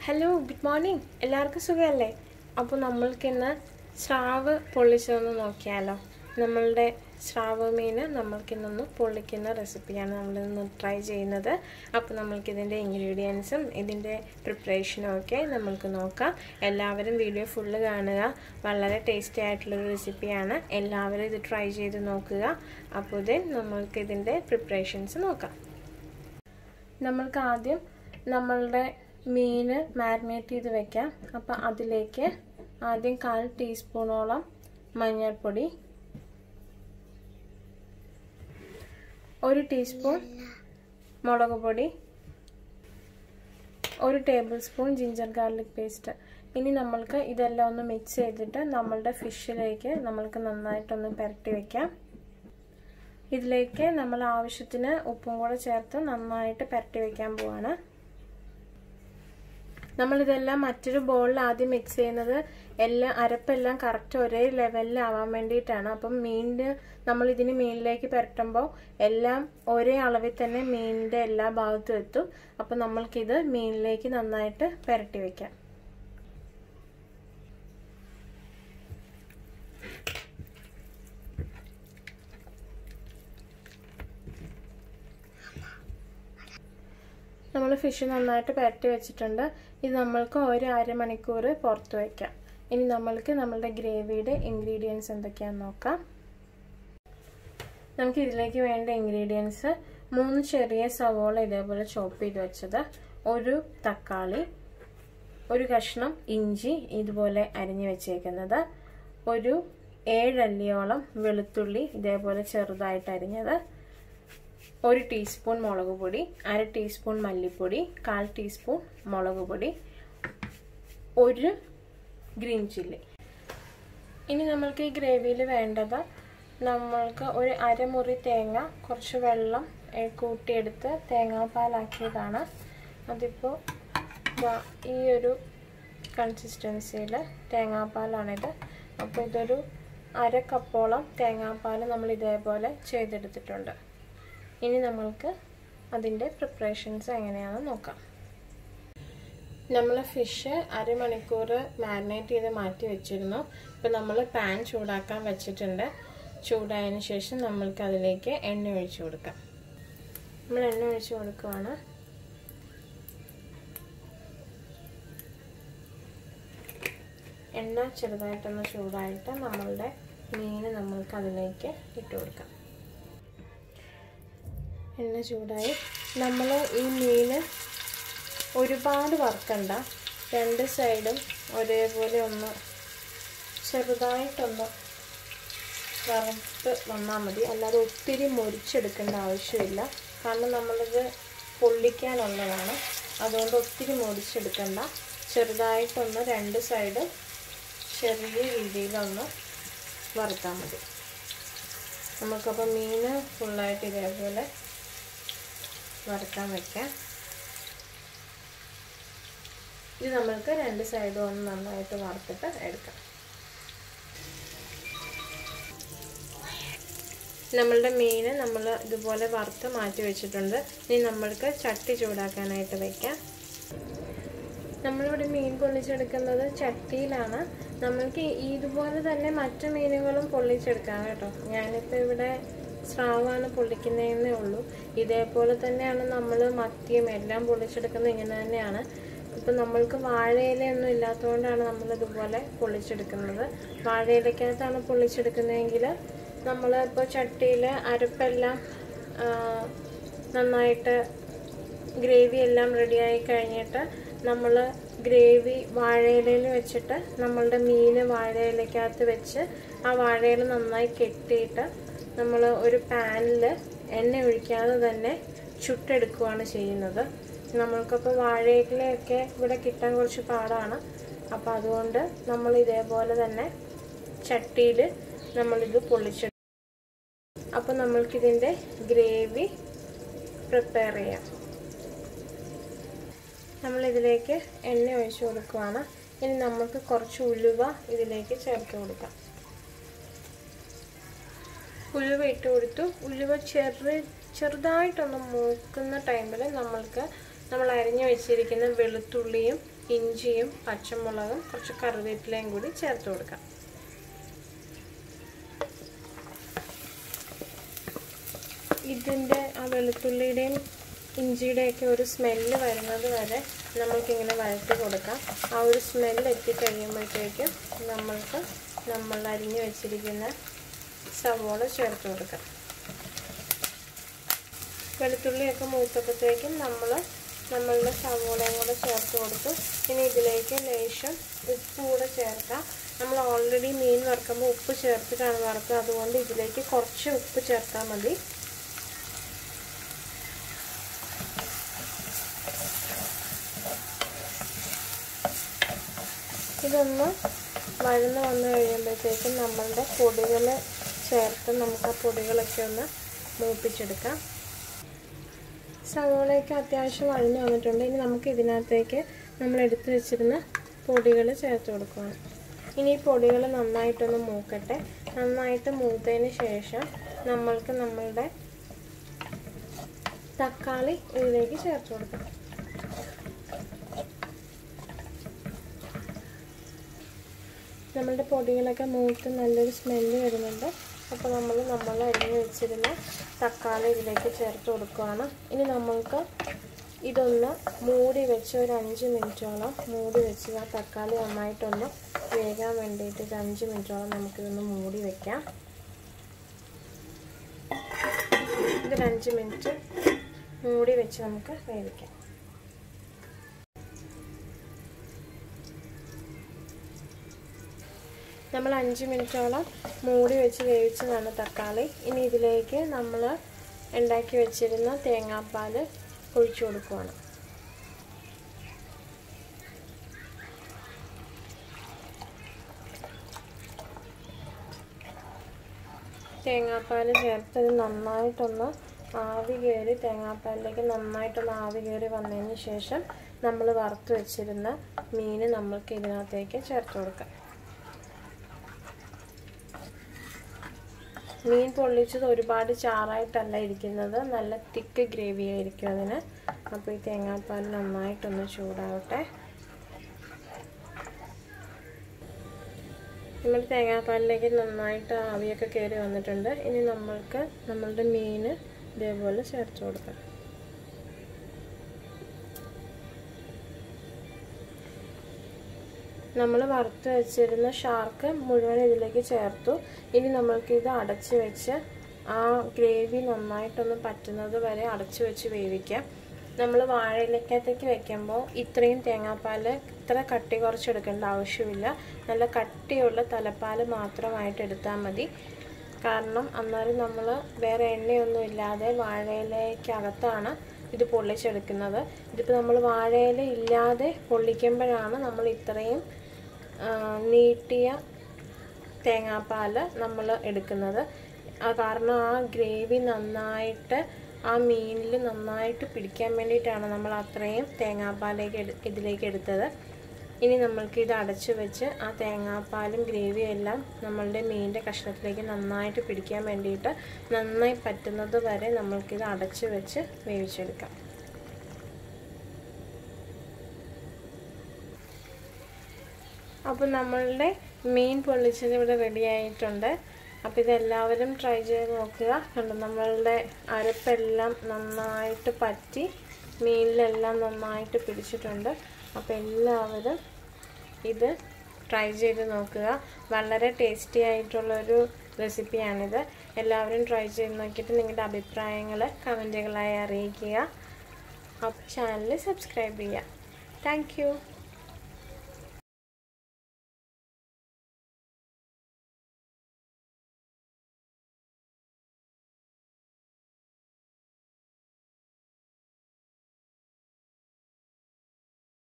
hello good morning എല്ലാവർക്കും സുഖമല്ലേ അപ്പോൾ നമ്മൾക്കിന്ന് സ്രാവ് പൊള്ളിച്ചതൊന്ന് നോക്കിയാലോ നമ്മളുടെ സ്രാവ് മീൻ നമ്മൾക്കിന്നൊന്ന് പൊള്ളിക്കുന്ന റെസിപ്പിയാണ് നമ്മളിന്ന് ട്രൈ ചെയ്യുന്നത് അപ്പോൾ നമ്മൾക്കിതിൻ്റെ ഇൻഗ്രീഡിയൻസും ഇതിൻ്റെ പ്രിപ്പറേഷനും ഒക്കെ നമ്മൾക്ക് നോക്കാം എല്ലാവരും വീഡിയോ ഫുള്ള് കാണുക വളരെ ടേസ്റ്റി ആയിട്ടുള്ളൊരു റെസിപ്പിയാണ് എല്ലാവരും ഇത് ട്രൈ ചെയ്ത് നോക്കുക അപ്പോൾ ദെൻ നമ്മൾക്ക് ഇതിൻ്റെ പ്രിപ്പറേഷൻസ് നോക്കാം നമ്മൾക്ക് ആദ്യം നമ്മളുടെ മീൻ മാരിനേറ്റ് ചെയ്ത് വെക്കാം അപ്പം അതിലേക്ക് ആദ്യം കാൽ ടീസ്പൂണോളം മഞ്ഞൾപ്പൊടി ഒരു ടീസ്പൂൺ മുളക് പൊടി ഒരു tablespoon ginger garlic paste ഇനി നമ്മൾക്ക് ഇതെല്ലാം ഒന്ന് മിക്സ് ചെയ്തിട്ട് നമ്മളുടെ ഫിഷിലേക്ക് നമ്മൾക്ക് നന്നായിട്ടൊന്ന് പുരട്ടി വെക്കാം ഇതിലേക്ക് നമ്മൾ ആവശ്യത്തിന് ഉപ്പും കൂടെ ചേർത്ത് നന്നായിട്ട് പുരട്ടി വെക്കാൻ പോവാണ് നമ്മളിതെല്ലാം മറ്റൊരു ബോളിൽ ആദ്യം മിക്സ് ചെയ്യുന്നത് എല്ലാം അരപ്പെല്ലാം കറക്റ്റ് ഒരേ ലെവലിലാവാൻ വേണ്ടിയിട്ടാണ് അപ്പം മീനിന് നമ്മൾ ഇതിന് മീനിലേക്ക് പുരട്ടുമ്പോൾ എല്ലാം ഒരേ അളവിൽ തന്നെ മീനിൻ്റെ എല്ലാ ഭാഗത്തും എത്തും അപ്പം നമ്മൾക്കിത് മീനിലേക്ക് നന്നായിട്ട് പുരട്ടി വെക്കാം നമ്മൾ ഫിഷ് നന്നായിട്ട് പുരട്ടി വെച്ചിട്ടുണ്ട് ഇത് നമ്മൾക്ക് ഒരു അരമണിക്കൂർ പുറത്ത് വയ്ക്കാം ഇനി നമ്മൾക്ക് നമ്മളുടെ ഗ്രേവിയുടെ ഇൻഗ്രീഡിയൻസ് എന്തൊക്കെയാണെന്ന് നോക്കാം നമുക്ക് ഇതിലേക്ക് വേണ്ട ഇൻഗ്രീഡിയൻസ് മൂന്ന് ചെറിയ സവോള ഇതേപോലെ ചോപ്പ് ചെയ്ത് വെച്ചത് ഒരു തക്കാളി ഒരു കഷ്ണം ഇഞ്ചി ഇതുപോലെ അരിഞ്ഞു വെച്ചേക്കുന്നത് ഒരു ഏഴല്ലിയോളം വെളുത്തുള്ളി ഇതേപോലെ ചെറുതായിട്ട് അരിഞ്ഞത് ഒരു ടീസ്പൂൺ മുളക് പൊടി അര ടീസ്പൂൺ മല്ലിപ്പൊടി കാൽ ടീസ്പൂൺ മുളക് പൊടി ഒരു ഗ്രീൻ ചില്ലി ഇനി നമ്മൾക്ക് ഈ ഗ്രേവിയിൽ വേണ്ടത് നമ്മൾക്ക് ഒരു അരമുറി തേങ്ങ കുറച്ച് വെള്ളം കൂട്ടിയെടുത്ത് തേങ്ങാപ്പാലാക്കിയതാണ് അതിപ്പോൾ ഈ ഒരു കൺസിസ്റ്റൻസിയിൽ തേങ്ങാപ്പാലാണിത് അപ്പോൾ ഇതൊരു അര കപ്പോളം തേങ്ങാപ്പാൽ നമ്മൾ ഇതേപോലെ ചെയ്തെടുത്തിട്ടുണ്ട് ഇനി നമ്മൾക്ക് അതിൻ്റെ പ്രിപ്പറേഷൻസ് എങ്ങനെയാണെന്ന് നോക്കാം നമ്മൾ ഫിഷ് അരമണിക്കൂർ മാരിനേറ്റ് ചെയ്ത് മാറ്റി വെച്ചിരുന്നു ഇപ്പം നമ്മൾ പാൻ ചൂടാക്കാൻ വെച്ചിട്ടുണ്ട് ചൂടായതിന് ശേഷം നമ്മൾക്ക് അതിലേക്ക് എണ്ണ ഒഴിച്ചു കൊടുക്കാം നമ്മൾ എണ്ണ ഒഴിച്ചു കൊടുക്കുവാണ് എണ്ണ ചെറുതായിട്ടൊന്ന് ചൂടായിട്ട് നമ്മളുടെ മീൻ നമ്മൾക്ക് അതിലേക്ക് ഇട്ട് കൊടുക്കാം എണ്ണ ചൂടായി നമ്മൾ ഈ മീൻ ഒരുപാട് വറുക്കണ്ട രണ്ട് സൈഡും ഒരേപോലെ ഒന്ന് ചെറുതായിട്ടൊന്ന് വറുത്ത് വന്നാൽ മതി അല്ലാതെ ഒത്തിരി മുരിച്ചെടുക്കേണ്ട ആവശ്യമില്ല കാരണം നമ്മളിത് പൊള്ളിക്കാനുള്ളതാണ് അതുകൊണ്ട് ഒത്തിരി മുരിച്ചെടുക്കണ്ട ചെറുതായിട്ടൊന്ന് രണ്ട് സൈഡ് ചെറിയ രീതിയിലൊന്ന് വറുത്താൽ മതി നമുക്കപ്പോൾ മീൻ ഫുള്ളായിട്ട് ഇതേപോലെ വറുക്കാൻ വയ്ക്കാം ഇത് നമ്മൾക്ക് രണ്ട് സൈഡും ഒന്ന് നന്നായിട്ട് വറുത്തിട്ട് എടുക്കാം നമ്മളുടെ മീൻ നമ്മൾ ഇതുപോലെ വറുത്ത് മാറ്റി വെച്ചിട്ടുണ്ട് ഇനി നമ്മൾക്ക് ചട്ടി ചൂടാക്കാനായിട്ട് വയ്ക്കാം നമ്മളിവിടെ മീൻ പൊള്ളിച്ചെടുക്കുന്നത് ചട്ടിയിലാണ് നമ്മൾക്ക് ഇതുപോലെ തന്നെ മറ്റു മീനുകളും പൊള്ളിച്ചെടുക്കാം കേട്ടോ ഞാനിപ്പോൾ ഇവിടെ സ്രാവാണ് പൊള്ളിക്കുന്നതെന്നേ ഉള്ളൂ ഇതേപോലെ തന്നെയാണ് നമ്മൾ മത്തിയും എല്ലാം പൊള്ളിച്ചെടുക്കുന്നത് ഇങ്ങനെ തന്നെയാണ് ഇപ്പം നമ്മൾക്ക് വാഴയിലയൊന്നും ഇല്ലാത്തതുകൊണ്ടാണ് നമ്മൾ ഇതുപോലെ പൊള്ളിച്ചെടുക്കുന്നത് വാഴയിലക്കകത്താണ് പൊള്ളിച്ചെടുക്കുന്നതെങ്കിൽ നമ്മൾ ഇപ്പോൾ ചട്ടിയിൽ അരപ്പെല്ലാം നന്നായിട്ട് ഗ്രേവി എല്ലാം റെഡിയായി കഴിഞ്ഞിട്ട് നമ്മൾ ഗ്രേവി വാഴയിലയിൽ വെച്ചിട്ട് നമ്മളുടെ മീൻ വാഴയിലക്കകത്ത് വെച്ച് ആ വാഴയില നന്നായി കെട്ടിയിട്ട് നമ്മൾ ഒരു പാനിൽ എണ്ണ ഒഴിക്കാതെ തന്നെ ചുട്ടെടുക്കുകയാണ് ചെയ്യുന്നത് നമ്മൾക്കപ്പോൾ വാഴയിലയൊക്കെ ഇവിടെ കിട്ടാൻ കുറച്ച് പാടാണ് അപ്പോൾ അതുകൊണ്ട് നമ്മൾ ഇതേപോലെ തന്നെ ചട്ടിയിൽ നമ്മളിത് പൊള്ളിച്ചെടുക്കും അപ്പോൾ നമ്മൾക്കിതിൻ്റെ ഗ്രേവി പ്രിപ്പയർ ചെയ്യാം നമ്മളിതിലേക്ക് എണ്ണ ഒഴിച്ചു കൊടുക്കുവാണ് ഇനി നമുക്ക് കുറച്ച് ഉലുവ ഇതിലേക്ക് ചേർത്ത് കൊടുക്കാം ഉലുവ ഇട്ട് കൊടുത്തു ഉലുവ ചെറു ചെറുതായിട്ടൊന്ന് മൂക്കുന്ന ടൈമിൽ നമ്മൾക്ക് നമ്മൾ അരിഞ്ഞു വെച്ചിരിക്കുന്ന വെളുത്തുള്ളിയും ഇഞ്ചിയും പച്ചമുളകും കുറച്ച് കറിവേപ്പിലയും കൂടി ചേർത്ത് കൊടുക്കാം ഇതിൻ്റെ ആ വെളുത്തുള്ളിയുടെയും ഇഞ്ചിയുടെയൊക്കെ ഒരു സ്മെല്ല് വരുന്നത് വരെ നമ്മൾക്കിങ്ങനെ വഴറ്റി കൊടുക്കാം ആ ഒരു സ്മെല്ല് എത്തിക്കഴിയുമ്പോഴത്തേക്കും നമ്മൾക്ക് നമ്മൾ അരിഞ്ഞു വെച്ചിരിക്കുന്ന സവോള ചേർത്ത് കൊടുക്കാം വെളുത്തുള്ളിയൊക്കെ മൂത്തപ്പോഴത്തേക്കും നമ്മൾ നമ്മളുടെ സവോളയും കൂടെ ചേർത്ത് കൊടുത്തു ഇനി ഇതിലേക്ക് ലേശം ഉപ്പ് കൂടെ ചേർക്കാം നമ്മൾ ഓൾറെഡി മീൻ വറുക്കുമ്പോൾ ഉപ്പ് ചേർത്തിട്ടാണ് വറുക്കുക അതുകൊണ്ട് ഇതിലേക്ക് കുറച്ച് ഉപ്പ് ചേർത്താൽ മതി ഇതൊന്ന് വഴന്ന് വന്നു കഴിയുമ്പോഴത്തേക്കും നമ്മളുടെ പൊടികൾ ചേർത്ത് നമുക്ക് ആ പൊടികളൊക്കെ ഒന്ന് മൂപ്പിച്ചെടുക്കാം സവോളയൊക്കെ അത്യാവശ്യം വഴന്നു വന്നിട്ടുണ്ട് ഇനി നമുക്ക് ഇതിനകത്തേക്ക് നമ്മൾ എടുത്തു വെച്ചിരുന്ന പൊടികൾ ചേർത്ത് കൊടുക്കണം ഇനി ഈ പൊടികൾ നന്നായിട്ടൊന്ന് മൂക്കട്ടെ നന്നായിട്ട് മൂത്തതിന് ശേഷം നമ്മൾക്ക് നമ്മളുടെ തക്കാളി ഇതിലേക്ക് ചേർത്ത് കൊടുക്കാം നമ്മളുടെ പൊടികളൊക്കെ മൂത്ത് നല്ലൊരു സ്മെല്ല് വരുന്നുണ്ട് അപ്പോൾ നമ്മൾ നമ്മൾ അരിഞ്ഞ് വെച്ചിരുന്ന തക്കാളി ഇതിലേക്ക് ചേർത്ത് കൊടുക്കുകയാണ് ഇനി നമ്മൾക്ക് ഇതൊന്ന് മൂടി വെച്ച് ഒരു അഞ്ച് മിനിറ്റോളം മൂടി വെച്ച് ആ തക്കാളി നന്നായിട്ടൊന്ന് വേകാൻ വേണ്ടിയിട്ട് ഒരു അഞ്ച് മിനിറ്റോളം നമുക്കിതൊന്ന് മൂടി വെക്കാം ഇതൊരു അഞ്ച് മിനിറ്റ് മൂടി വെച്ച് നമുക്ക് വേവിക്കാം നമ്മൾ അഞ്ച് മിനിറ്റോളം മൂടി വെച്ച് വേവിച്ചതാണ് തക്കാളി ഇനി ഇതിലേക്ക് നമ്മൾ ഉണ്ടാക്കി വെച്ചിരുന്ന തേങ്ങാപ്പാൽ ഒഴിച്ചു കൊടുക്കുകയാണ് തേങ്ങാപ്പാൽ ചേർത്തത് നന്നായിട്ടൊന്ന് ആവി കയറി തേങ്ങാപ്പാലിലേക്ക് നന്നായിട്ടൊന്ന് ആവി കയറി വന്നതിന് ശേഷം നമ്മൾ വറുത്ത് വെച്ചിരുന്ന മീൻ നമ്മൾക്ക് ഇതിനകത്തേക്ക് ചേർത്ത് കൊടുക്കാം മീൻ പൊള്ളിച്ചത് ഒരുപാട് ചാറായിട്ടല്ല ഇരിക്കുന്നത് നല്ല തിക്ക് ഗ്രേവി ആയിരിക്കും അതിന് അപ്പോൾ ഈ തേങ്ങാപ്പാൽ നന്നായിട്ടൊന്ന് ചൂടാവട്ടെ നമ്മൾ തേങ്ങാപ്പാലിലേക്ക് നന്നായിട്ട് ആവിയൊക്കെ കയറി വന്നിട്ടുണ്ട് ഇനി നമ്മൾക്ക് നമ്മളുടെ മീൻ ഇതേപോലെ ചേർത്ത് കൊടുക്കാം നമ്മൾ വറുത്ത് വെച്ചിരുന്ന ഷാർക്ക് മുഴുവൻ ഇതിലേക്ക് ചേർത്തു ഇനി നമ്മൾക്ക് ഇത് അടച്ച് വെച്ച് ആ ഗ്രേവി നന്നായിട്ടൊന്ന് പറ്റുന്നത് വരെ അടച്ചു വെച്ച് വേവിക്കാം നമ്മൾ വാഴയിലക്കകത്തേക്ക് വെക്കുമ്പോൾ ഇത്രയും തേങ്ങാപ്പാൽ ഇത്ര കട്ടി കുറച്ചെടുക്കേണ്ട ആവശ്യമില്ല നല്ല കട്ടിയുള്ള തലപ്പാൽ മാത്രമായിട്ട് എടുത്താൽ മതി കാരണം അന്നേരം നമ്മൾ വേറെ എണ്ണയൊന്നും ഇല്ലാതെ വാഴയിലക്കകത്താണ് ഇത് പൊള്ളിച്ചെടുക്കുന്നത് ഇതിപ്പോൾ നമ്മൾ വാഴയില ഇല്ലാതെ പൊള്ളിക്കുമ്പോഴാണ് നമ്മൾ ഇത്രയും നീട്ടിയ തേങ്ങാപ്പാൽ നമ്മൾ എടുക്കുന്നത് കാരണം ആ ഗ്രേവി നന്നായിട്ട് ആ മീനിൽ നന്നായിട്ട് പിടിക്കാൻ വേണ്ടിയിട്ടാണ് നമ്മൾ അത്രയും തേങ്ങാപ്പാലേക്ക് എടു ഇതിലേക്ക് എടുത്തത് ഇനി നമ്മൾക്ക് ഇത് അടച്ചു വെച്ച് ആ തേങ്ങാപ്പാലും ഗ്രേവിയും എല്ലാം നമ്മളുടെ മീനിൻ്റെ കഷ്ണത്തിലേക്ക് നന്നായിട്ട് പിടിക്കാൻ വേണ്ടിയിട്ട് നന്നായി പറ്റുന്നത് വരെ നമ്മൾക്കിത് അടച്ചു വെച്ച് വേവിച്ചെടുക്കാം അപ്പോൾ നമ്മളുടെ മീൻ പൊള്ളിച്ചത് ഇവിടെ റെഡി ആയിട്ടുണ്ട് അപ്പോൾ ഇതെല്ലാവരും ട്രൈ ചെയ്ത് നോക്കുക കണ്ടു നമ്മളുടെ അരപ്പെല്ലാം നന്നായിട്ട് പറ്റി മീനിലെല്ലാം നന്നായിട്ട് പിടിച്ചിട്ടുണ്ട് അപ്പോൾ എല്ലാവരും ഇത് ട്രൈ ചെയ്ത് നോക്കുക വളരെ ടേസ്റ്റി ആയിട്ടുള്ളൊരു റെസിപ്പിയാണിത് എല്ലാവരും ട്രൈ ചെയ്ത് നോക്കിയിട്ട് നിങ്ങളുടെ അഭിപ്രായങ്ങൾ കമൻറ്റുകളായി അറിയിക്കുക അപ്പോൾ ചാനൽ സബ്സ്ക്രൈബ് ചെയ്യുക താങ്ക്